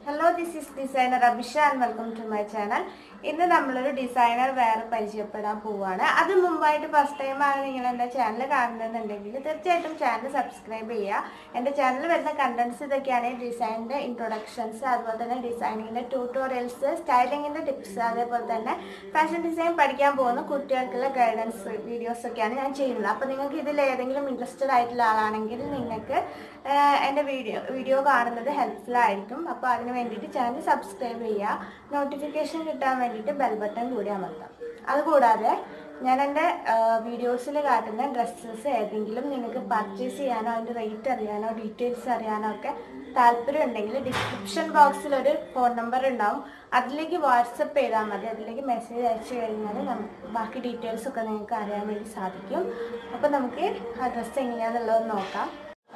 hello this is designer Abhisha and welcome to my channel ഇന്ന് നമ്മളൊരു designer വേറെ പരിചയപ്പെടാൻ പോവാണ് അത് മുമ്പായിട്ട് ഫസ്റ്റ് ടൈമാണ് നിങ്ങൾ എൻ്റെ ചാനൽ കാണുന്നതെന്നുണ്ടെങ്കിൽ തീർച്ചയായിട്ടും ചാനൽ സബ്സ്ക്രൈബ് ചെയ്യുക എൻ്റെ ചാനലിൽ വരുന്ന കണ്ടന്റ്സ് ഇതൊക്കെയാണ് ഡിസൈനിൻ്റെ ഇൻട്രൊഡക്ഷൻസ് അതുപോലെ തന്നെ ഡിസൈനിങ്ങിൻ്റെ ട്യൂട്ടോറിയൽസ് സ്റ്റൈലിങ്ങിൻ്റെ ടിപ്സ് അതേപോലെ തന്നെ ഫാഷൻ ഡിസൈൻ പഠിക്കാൻ പോകുന്ന കുട്ടികൾക്കുള്ള ഗൈഡൻസ് വീഡിയോസ് ഒക്കെയാണ് ഞാൻ ചെയ്യുന്നത് അപ്പോൾ നിങ്ങൾക്ക് ഇതിൽ ഏതെങ്കിലും ഇൻട്രസ്റ്റഡ് ആയിട്ടുള്ള ആളാണെങ്കിൽ നിങ്ങൾക്ക് ആഹ്, എൻ്റെ വീഡിയോ വീഡിയോ കാണുന്നത് ഹെൽപ്ഫുൾ ആയിരിക്കും അപ്പോൾ അതിന് വേണ്ടിയിട്ട് ചാനൽ സബ്സ്ക്രൈബ് ചെയ്യുക നോട്ടിഫിക്കേഷൻ കിട്ടാൻ വേണ്ടിയിട്ട് ബെൽ ബട്ടൺ കൂടി അമർത്താം അതുകൂടാതെ ഞാൻ എൻ്റെ വീഡിയോസിൽ കാട്ടുന്ന ഡ്രസ്സസ് ഏതെങ്കിലും നിങ്ങൾക്ക് പർച്ചേസ് ചെയ്യാനോ അതിൻ്റെ റേറ്റ് അറിയാനോ ഡീറ്റെയിൽസ് അറിയാനോ ഒക്കെ താല്പര്യം ഉണ്ടെങ്കിൽ ഡിസ്ക്രിപ്ഷൻ ബോക്സിൽ ഒരു ഫോൺ നമ്പർ ഉണ്ടാവും അതിലേക്ക് വാട്സപ്പ് ചെയ്താൽ മതി അതിലേക്ക് മെസ്സേജ് അയച്ചു കഴിഞ്ഞാൽ നം- ബാക്കി ഡീറ്റെയിൽസ് ഒക്കെ നിങ്ങൾക്ക് അറിയാൻ വേണ്ടി സാധിക്കും അപ്പോൾ നമുക്ക് ആ ഡ്രസ്സ് എങ്ങനെയാണെന്നുള്ളത് നോക്കാം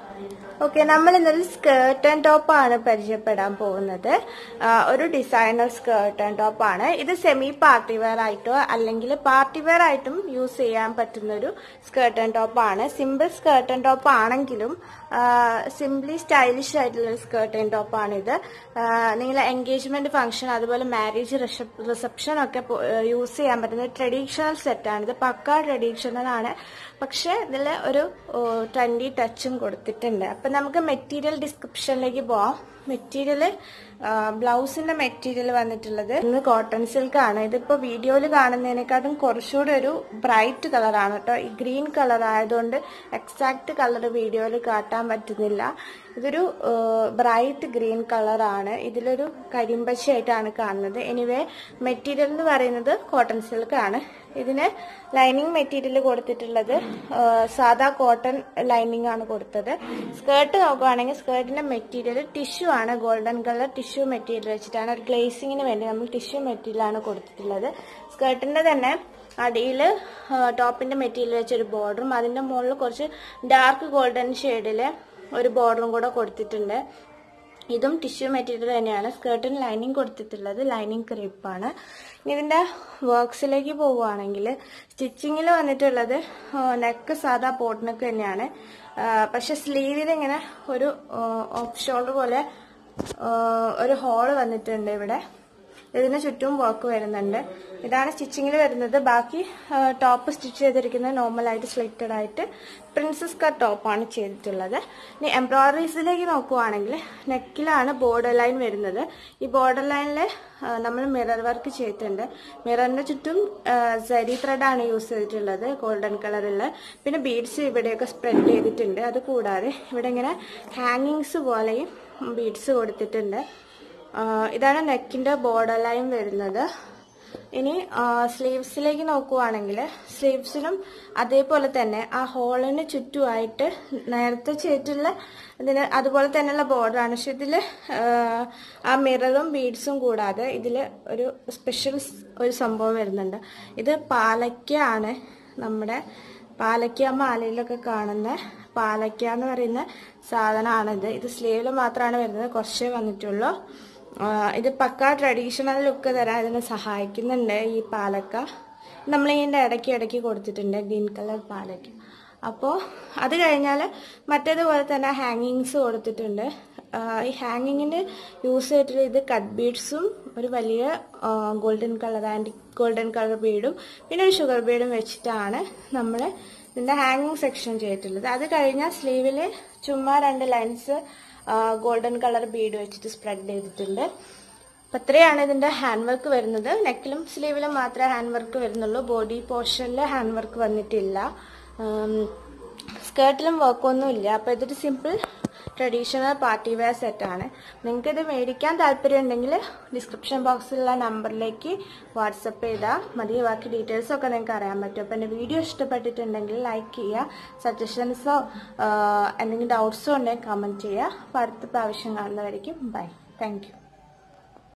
ഓക്കെ നമ്മൾ ഇന്നൊരു സ്കേർട്ട് ആൻഡ് ടോപ്പ് ആണ് പരിചയപ്പെടാൻ പോകുന്നത് ആ, ഒരു ഡിസൈനർ സ്കേർട്ട് ആൻഡ് ടോപ്പ് ആണ് ഇത് സെമി പാർട്ടി വെയർ ആയിട്ടോ അല്ലെങ്കിൽ പാർട്ടി വെയർ ആയിട്ടും യൂസ് ചെയ്യാൻ പറ്റുന്ന ഒരു സ്കേർട്ട് ആൻഡ് ടോപ്പ് ആണ് സിമ്പിൾ സ്കേർട്ട് ആൻഡ് ടോപ്പ് ആണെങ്കിലും സിംപ്ലി സ്റ്റൈലിഷ് ആയിട്ടുള്ള സ്കേർട്ട് ആൻഡ് ടോപ്പ് ആണിത് നിങ്ങൾ എൻഗേജ്മെന്റ് ഫംഗ്ഷൻ അതുപോലെ മാരേജ് റിസപ്ഷൻ ഒക്കെ യൂസ് ചെയ്യാൻ പറ്റുന്ന ട്രഡീഷണൽ സെറ്റാണ് ഇത് പക്ക ട്രഡീഷണൽ ആണ് പക്ഷെ ഇതിൽ ഒരു ട്രെൻഡി ടച്ചും കൊടുത്തിട്ടുണ്ട് അപ്പൊ നമുക്ക് മെറ്റീരിയൽ ഡിസ്ക്രിപ്ഷനിലേക്ക് പോവാം മെറ്റീരിയൽ ബ്ലൗസിന്റെ മെറ്റീരിയൽ വന്നിട്ടുള്ളത് ഇന്ന് കോട്ടൺ സിൽക്ക് ആണ് ഇതിപ്പോ വീഡിയോയിൽ കാണുന്നതിനെക്കാട്ടും കുറച്ചുകൂടി ഒരു ബ്രൈറ്റ് കളറാണ് കേട്ടോ ഈ ഗ്രീൻ കളർ ആയതുകൊണ്ട് എക്സാക്ട് കളർ വീഡിയോയിൽ കാട്ടാൻ പറ്റുന്നില്ല ഇതൊരു ബ്രൈറ്റ് ഗ്രീൻ കളറാണ് ഇതിലൊരു കരിമ്പച്ചയായിട്ടാണ് കാണുന്നത് എനിവേ മെറ്റീരിയൽ എന്ന് പറയുന്നത് കോട്ടൺ സിൽക്ക് ആണ് ഇതിന് ലൈനിങ് മെറ്റീരിയൽ കൊടുത്തിട്ടുള്ളത് ആ, സാദാ കോട്ടൺ ലൈനിങ് ആണ് കൊടുത്തത് സ്കേർട്ട് നോക്കുകയാണെങ്കിൽ സ്കേർട്ടിന്റെ മെറ്റീരിയൽ ടിഷ്യൂ ആണ് ഗോൾഡൻ കളർ ടിഷ്യൂ മെറ്റീരിയൽ വെച്ചിട്ടാണ് ഒരു ഗ്ലേസിങ്ങിന് വേണ്ടി നമ്മൾ ടിഷ്യൂ മെറ്റീരിയൽ ആണ് കൊടുത്തിട്ടുള്ളത് സ്കേർട്ടിന്റെ തന്നെ അടിയിൽ ടോപ്പിന്റെ മെറ്റീരിയൽ വെച്ചൊരു ബോർഡറും അതിന്റെ മുകളിൽ കുറച്ച് ഡാർക്ക് ഗോൾഡൻ ഷെയ്ഡില് ഒരു ബോർഡറും കൂടെ കൊടുത്തിട്ടുണ്ട് ഇതും ടിഷ്യൂ മെറ്റീരിയൽ തന്നെയാണ് സ്കേർട്ടിന് ലൈനിങ് കൊടുത്തിട്ടുള്ളത് ലൈനിങ് ക്രീപ്പാണ് ഇനി ഇതിന്റെ വർക്ക്സിലേക്ക് പോവുകയാണെങ്കിൽ സ്റ്റിച്ചിങ്ങിൽ വന്നിട്ടുള്ളത് നെക്ക് സാധാ പോട്ട് നെക്ക് തന്നെയാണ് ആ, പക്ഷെ സ്ലീവിൽ ഇങ്ങനെ ഒരു ഓഫ് ഷോൾഡർ പോലെ ആ, ഒരു ഹോൾ വന്നിട്ടുണ്ട് ഇവിടെ ഇതിന് ചുറ്റും വർക്ക് വരുന്നുണ്ട് ഇതാണ് സ്റ്റിച്ചിങ്ങിൽ വരുന്നത് ബാക്കി ടോപ്പ് സ്റ്റിച്ച് ചെയ്തിരിക്കുന്നത് നോർമലായിട്ട് സ്ലിറ്റഡ് ആയിട്ട് പ്രിൻസസ് കട്ട് ടോപ്പാണ് ചെയ്തിട്ടുള്ളത് ഇനി എംബ്രോയിഡറീസിലേക്ക് നോക്കുവാണെങ്കിൽ നെക്കിലാണ് ബോർഡർ ലൈൻ വരുന്നത് ഈ ബോർഡർ ലൈനിൽ നമ്മൾ മിറർ വർക്ക് ചെയ്തിട്ടുണ്ട് മിററിന്റെ ചുറ്റും സരി ത്രെഡാണ് യൂസ് ചെയ്തിട്ടുള്ളത് ഗോൾഡൻ കളറിൽ പിന്നെ ബീഡ്സ് ഇവിടെയൊക്കെ സ്പ്രെഡ് ചെയ്തിട്ടുണ്ട് അത് കൂടാതെ ഇവിടെ ഇങ്ങനെ ഹാങ്ങിങ്സ് പോലെയും ബീഡ്സ് കൊടുത്തിട്ടുണ്ട് ആ, ഇതാണ് നെക്കിന്റെ ബോർഡർ ലൈൻ വരുന്നത് ഇനി സ്ലീവ്സിലേക്ക് നോക്കുവാണെങ്കിൽ സ്ലീവ്സിലും അതേപോലെ തന്നെ ആ ഹോളിന് ചുറ്റുമായിട്ട് നേരത്തെ ചെയ്തിട്ടുള്ള ഇതിന് അതുപോലെ തന്നെയുള്ള ബോർഡറാണ് പക്ഷെ ഇതിൽ ആ മിററും ബീഡ്സും കൂടാതെ ഇതിൽ ഒരു സ്പെഷ്യൽ ഒരു സംഭവം വരുന്നുണ്ട് ഇത് പാലക്ക ആണ് നമ്മുടെ പാലക്ക മാലയിലൊക്കെ കാണുന്ന പാലക്ക എന്ന് പറയുന്ന സാധനമാണിത് ഇത് സ്ലീവിൽ മാത്രമാണ് വരുന്നത് കുറച്ചേ വന്നിട്ടുള്ളൂ ആ, ഇത് പക്ക ട്രഡീഷണൽ ലുക്ക് തരാൻ ഇതിനെ സഹായിക്കുന്നുണ്ട് ഈ പാലക്ക നമ്മൾ ഇതിൻ്റെ ഇടയ്ക്ക് ഇടയ്ക്ക് കൊടുത്തിട്ടുണ്ട് ഗ്രീൻ കളർ പാലക്ക അപ്പോൾ അത് കഴിഞ്ഞാൽ മറ്റേതുപോലെ തന്നെ ഹാങ്ങിങ്സ് കൊടുത്തിട്ടുണ്ട് ആ, ഈ ഹാങ്ങിങ്ങിന് യൂസ് ചെയ്തിട്ടുള്ള ഇത് കട്ട് ബീഡ്സും ഒരു വലിയ golden colour and golden colour ബീഡും പിന്നെ ഒരു ഷുഗർ ബീഡും വെച്ചിട്ടാണ് നമ്മൾ ഇതിന്റെ ഹാങ്ങിങ് സെക്ഷൻ ചെയ്തിട്ടുള്ളത് അത് കഴിഞ്ഞാൽ സ്ലീവിൽ ചുമ്മാ രണ്ട് ലൈൻസ് ഗോൾഡൻ കളർ ബീഡ് വെച്ചിട്ട് സ്പ്രെഡ് ചെയ്തിട്ടുണ്ട് അപ്പൊ ഇത്രയാണ് ഇതിന്റെ ഹാൻഡ് വർക്ക് വരുന്നത് നെക്കിലും സ്ലീവിലും മാത്രമേ ഹാൻഡ് വർക്ക് വരുന്നുള്ളൂ ബോഡി പോർഷനിൽ ഹാൻഡ് വർക്ക് വന്നിട്ടില്ല സ്കേർട്ടിലും വർക്കൊന്നുമില്ല അപ്പൊ ഇതൊരു സിമ്പിൾ ട്രഡീഷണൽ പാർട്ടി വെയർ സെറ്റാണ് നിങ്ങൾക്ക് ഇത് മേടിക്കാൻ താല്പര്യം ഉണ്ടെങ്കിൽ ഡിസ്ക്രിപ്ഷൻ ബോക്സിലുള്ള നമ്പറിലേക്ക് വാട്സപ്പ് ചെയ്താൽ മതി ബാക്കി ഡീറ്റെയിൽസ് ഒക്കെ നിങ്ങൾക്ക് അറിയാൻ പറ്റും അപ്പോൾ എൻ്റെ വീഡിയോ ഇഷ്ടപ്പെട്ടിട്ടുണ്ടെങ്കിൽ ലൈക്ക് ചെയ്യുക സജഷൻസോ എന്തെങ്കിലും ഡൗട്ട്സോ ഉണ്ടെങ്കിൽ കമൻറ്റ് ചെയ്യുക അപ്പോൾ അടുത്ത പ്രാവശ്യം കാണുന്നവരേക്കും ബൈ താങ്ക് യു